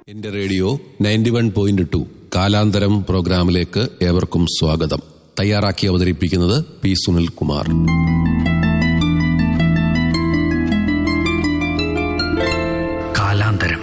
എന്റെ radio ninety one point two കാലാന്തരം പ്രോഗ്രാമിലേക്ക് ഏവർക്കും സ്വാഗതം തയ്യാറാക്കി അവതരിപ്പിക്കുന്നത് പി സുനിൽ കുമാർ കാലാന്തരം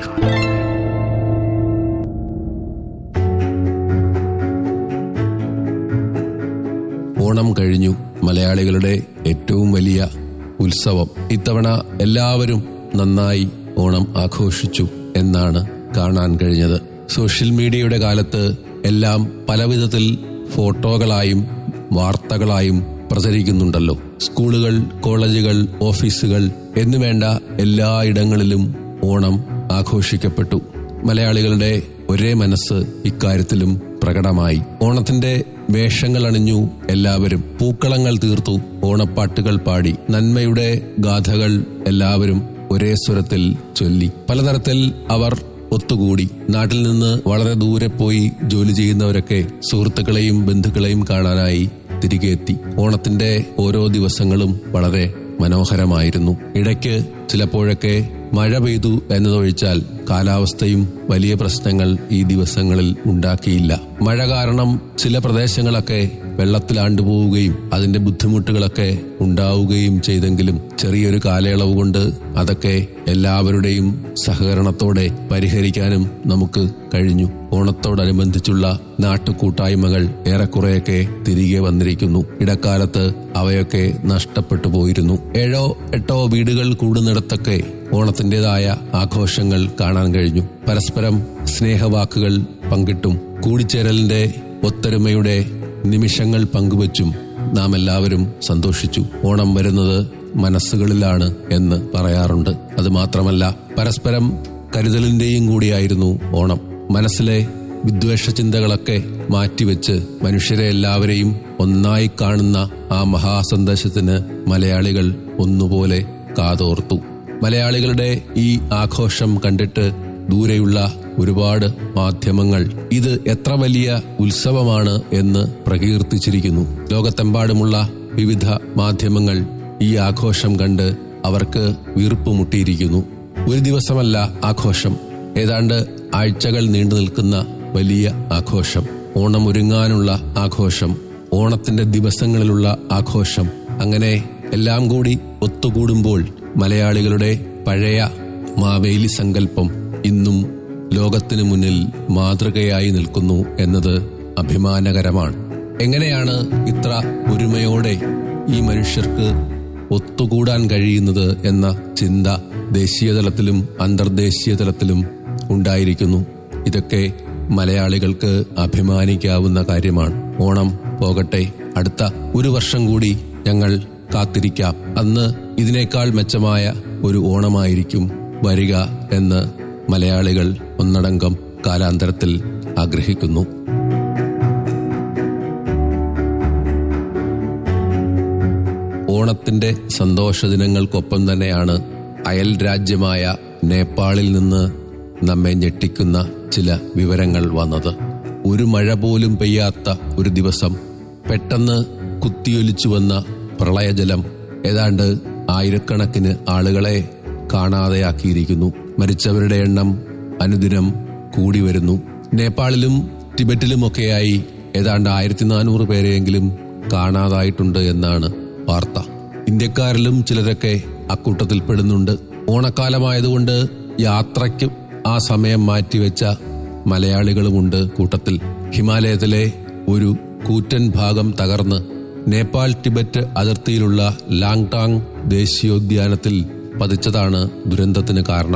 ഓണം കഴിഞ്ഞു മലയാളികളുടെ ഏറ്റവും വലിയ ഉത്സവം ഇത്തവണ എല്ലാവരും നന്നായി ഓണം ആഘോഷിച്ചു എന്നാണ് കാണാൻ കഴിഞ്ഞത് സോഷ്യൽ മീഡിയയുടെ കാലത്ത് എല്ലാം പലവിധത്തിൽ ഫോട്ടോകളായും വാർത്തകളായും പ്രചരിക്കുന്നുണ്ടല്ലോ സ്കൂളുകൾ കോളേജുകൾ ഓഫീസുകൾ എന്നുവേണ്ട എല്ലായിടങ്ങളിലും ഓണം ആഘോഷിക്കപ്പെട്ടു മലയാളികളുടെ ഒരേ മനസ്സ് ഇക്കാര്യത്തിലും പ്രകടമായി ഓണത്തിന്റെ വേഷങ്ങൾ അണിഞ്ഞു എല്ലാവരും പൂക്കളങ്ങൾ തീർത്തു ഓണപ്പാട്ടുകൾ പാടി നന്മയുടെ ഗാഥകൾ എല്ലാവരും ഒരേ സ്വരത്തിൽ ചൊല്ലി പലതരത്തിൽ അവർ ഒത്തുകൂടി നാട്ടിൽ നിന്ന് വളരെ ദൂരെ പോയി ജോലി ചെയ്യുന്നവരൊക്കെ സുഹൃത്തുക്കളെയും ബന്ധുക്കളെയും കാണാനായി തിരികെ എത്തി ഓണത്തിന്റെ ഓരോ ദിവസങ്ങളും വളരെ മനോഹരമായിരുന്നു ഇടയ്ക്ക് ചിലപ്പോഴൊക്കെ മഴ പെയ്തു എന്നതൊഴിച്ചാൽ കാലാവസ്ഥയും വലിയ പ്രശ്നങ്ങൾ ഈ ദിവസങ്ങളിൽ ഉണ്ടാക്കിയില്ല മഴ കാരണം ചില പ്രദേശങ്ങളൊക്കെ വെള്ളത്തിലാണ്ടുപോവുകയും അതിന്റെ ബുദ്ധിമുട്ടുകളൊക്കെ ഉണ്ടാവുകയും ചെയ്തെങ്കിലും ചെറിയൊരു കാലയളവ് കൊണ്ട് അതൊക്കെ എല്ലാവരുടെയും സഹകരണത്തോടെ പരിഹരിക്കാനും നമുക്ക് കഴിഞ്ഞു ഓണത്തോടനുബന്ധിച്ചുള്ള നാട്ടുകൂട്ടായ്മകൾ ഏറെക്കുറെയൊക്കെ തിരികെ വന്നിരിക്കുന്നു ഇടക്കാലത്ത് അവയൊക്കെ നഷ്ടപ്പെട്ടു പോയിരുന്നു ഏഴോ എട്ടോ വീടുകൾ കൂടുന്നിടത്തൊക്കെ ഓണത്തിന്റേതായ ആഘോഷങ്ങൾ കാണാൻ കഴിഞ്ഞു പരസ്പരം സ്നേഹവാക്കുകൾ പങ്കിട്ടും കൂടിച്ചേരലിന്റെ ഒത്തൊരുമയുടെ നിമിഷങ്ങൾ പങ്കുവച്ചും നാം എല്ലാവരും സന്തോഷിച്ചു ഓണം വരുന്നത് മനസ്സുകളിലാണ് എന്ന് പറയാറുണ്ട് അത് മാത്രമല്ല പരസ്പരം കരുതലിന്റെയും കൂടിയായിരുന്നു ഓണം മനസ്സിലെ വിദ്വേഷ ചിന്തകളൊക്കെ മാറ്റിവെച്ച് മനുഷ്യരെ എല്ലാവരെയും ഒന്നായി കാണുന്ന ആ മഹാസന്ദേശത്തിന് മലയാളികൾ ഒന്നുപോലെ കാതോർത്തു മലയാളികളുടെ ഈ ആഘോഷം കണ്ടിട്ട് ദൂരെയുള്ള ഒരുപാട് മാധ്യമങ്ങൾ ഇത് എത്ര വലിയ ഉത്സവമാണ് എന്ന് പ്രകീർത്തിച്ചിരിക്കുന്നു ലോകത്തെമ്പാടുമുള്ള വിവിധ മാധ്യമങ്ങൾ ഈ ആഘോഷം കണ്ട് അവർക്ക് വീർപ്പുമുട്ടിയിരിക്കുന്നു ഒരു ദിവസമല്ല ആഘോഷം ഏതാണ്ട് ആഴ്ചകൾ നീണ്ടു നിൽക്കുന്ന വലിയ ആഘോഷം ഓണം ഒരുങ്ങാനുള്ള ആഘോഷം ഓണത്തിന്റെ ദിവസങ്ങളിലുള്ള ആഘോഷം അങ്ങനെ എല്ലാം കൂടി ഒത്തുകൂടുമ്പോൾ മലയാളികളുടെ പഴയ മാവേലി സങ്കല്പം ഇന്നും ലോകത്തിനു മുന്നിൽ മാതൃകയായി നിൽക്കുന്നു എന്നത് അഭിമാനകരമാണ് എങ്ങനെയാണ് ഇത്ര ഒരുമയോടെ ഈ മനുഷ്യർക്ക് ഒത്തുകൂടാൻ കഴിയുന്നത് എന്ന ചിന്ത ദേശീയ തലത്തിലും അന്തർദേശീയ തലത്തിലും ഉണ്ടായിരിക്കുന്നു ഇതൊക്കെ മലയാളികൾക്ക് അഭിമാനിക്കാവുന്ന കാര്യമാണ് ഓണം പോകട്ടെ അടുത്ത ഒരു വർഷം കൂടി ഞങ്ങൾ കാത്തിരിക്കാം അന്ന് ഇതിനേക്കാൾ മെച്ചമായ ഒരു ഓണമായിരിക്കും വരിക എന്ന് മലയാളികൾ ഒന്നടങ്കം കാലാന്തരത്തിൽ ആഗ്രഹിക്കുന്നു ഓണത്തിന്റെ സന്തോഷ ദിനങ്ങൾക്കൊപ്പം തന്നെയാണ് അയൽ രാജ്യമായ നേപ്പാളിൽ നിന്ന് നമ്മെ ഞെട്ടിക്കുന്ന ചില വിവരങ്ങൾ വന്നത് ഒരു മഴ പോലും പെയ്യാത്ത ഒരു ദിവസം പെട്ടെന്ന് കുത്തിയൊലിച്ചു വന്ന പ്രളയജലം ഏതാണ്ട് ആയിരക്കണക്കിന് ആളുകളെ കാണാതെയാക്കിയിരിക്കുന്നു മരിച്ചവരുടെ എണ്ണം അനുദിനം കൂടി വരുന്നു നേപ്പാളിലും ടിബറ്റിലുമൊക്കെയായി ഏതാണ്ട് ആയിരത്തി നാനൂറ് പേരെയെങ്കിലും കാണാതായിട്ടുണ്ട് എന്നാണ് വാർത്ത ഇന്ത്യക്കാരിലും ചിലരൊക്കെ അക്കൂട്ടത്തിൽ പെടുന്നുണ്ട് ഓണക്കാലമായതുകൊണ്ട് യാത്രയ്ക്ക് ആ സമയം മാറ്റിവെച്ച മലയാളികളുമുണ്ട് കൂട്ടത്തിൽ ഹിമാലയത്തിലെ ഒരു കൂറ്റൻ ഭാഗം തകർന്ന് നേപ്പാൾ ടിബറ്റ് അതിർത്തിയിലുള്ള ലാങ്ടാങ് ദേശീയോദ്യാനത്തിൽ പതിച്ചതാണ് ദുരന്തത്തിന് കാരണം